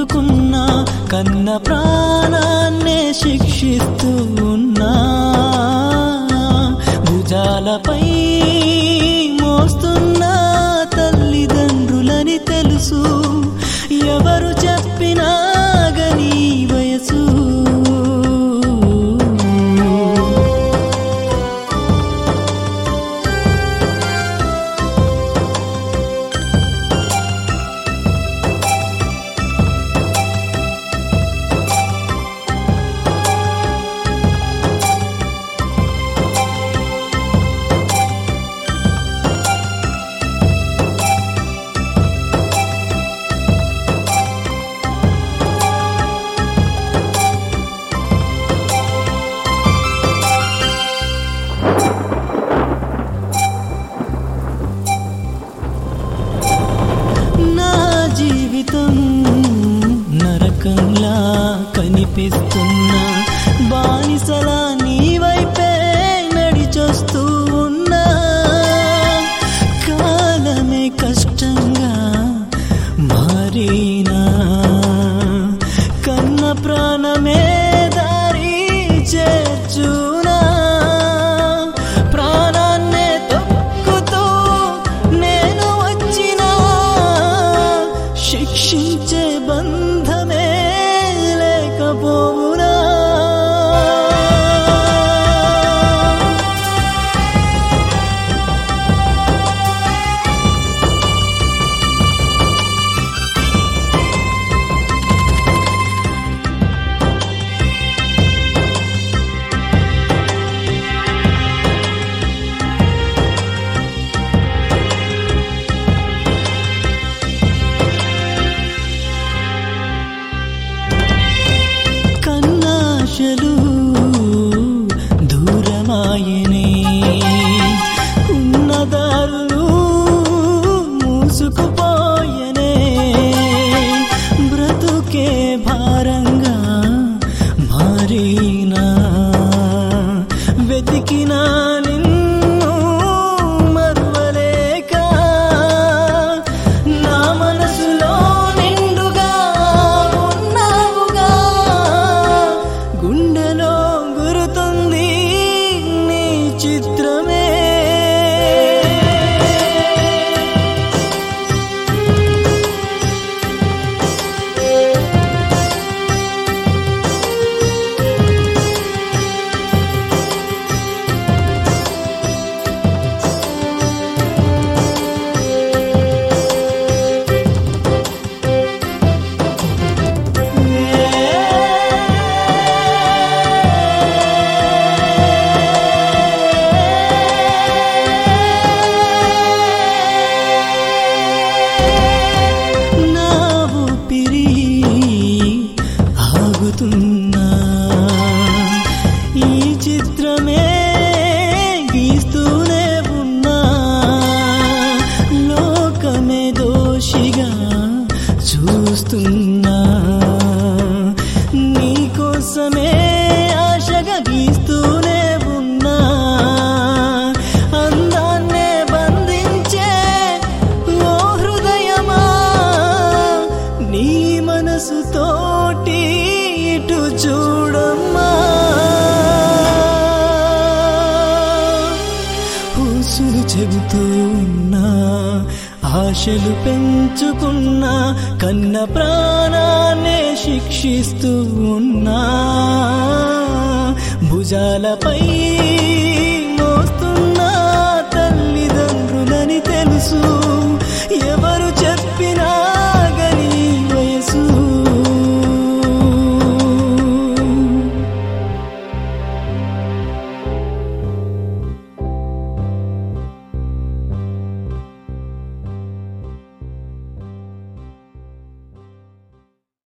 పెంచుకున్నా కన్న ప్రాణాన్నే శిక్షిస్తూ ఉన్నా భుజాలపై మోస్తున్నా తల్లిదండ్రులని తెలుసు ఎవరు చెప్పినా గనీ వయసు నా జీవితం నరకంలా కనిపిస్తున్నా బానిసలా నీ వైపే నడిచొస్తూ ఉన్నా కాలమే కష్టంగా మారినా కన్న ప్రాణమే దారి చేర్చునా ప్రాణాన్నే తొక్కుతూ నేను వచ్చినా శిక్షించే బంధమే లేకపోవునా కన్నాశలు దూరమాయనే ఉన్నదారులు మూసుకుపోయనే బ్రతుకే భారంగా మారినా వెతికినా నిన్ను మరువలేక నా మనసులో నిండుగా ఉన్నావుగా గుండెలో గురుతుంది నీ చిత్రమే నా ఊపిరి ఆగుతున్నా ఈ చిత్రమే గీస్తూనే ఉన్నా లోకమే దోషిగా చూస్తున్నా నీకోసమే ఆశగా గీస్తూనే ఉన్నా అందాన్నే బంధించే ఓ హృదయమా నీ మనసుతోటి ఇటు చూడమ్మా ఊసులు చెబుతూ ఉన్నా ఆశలు పెంచుకున్నా కన్న ప్రాణాన్నే శిక్షిస్తూ ఉన్నా భుజాలపై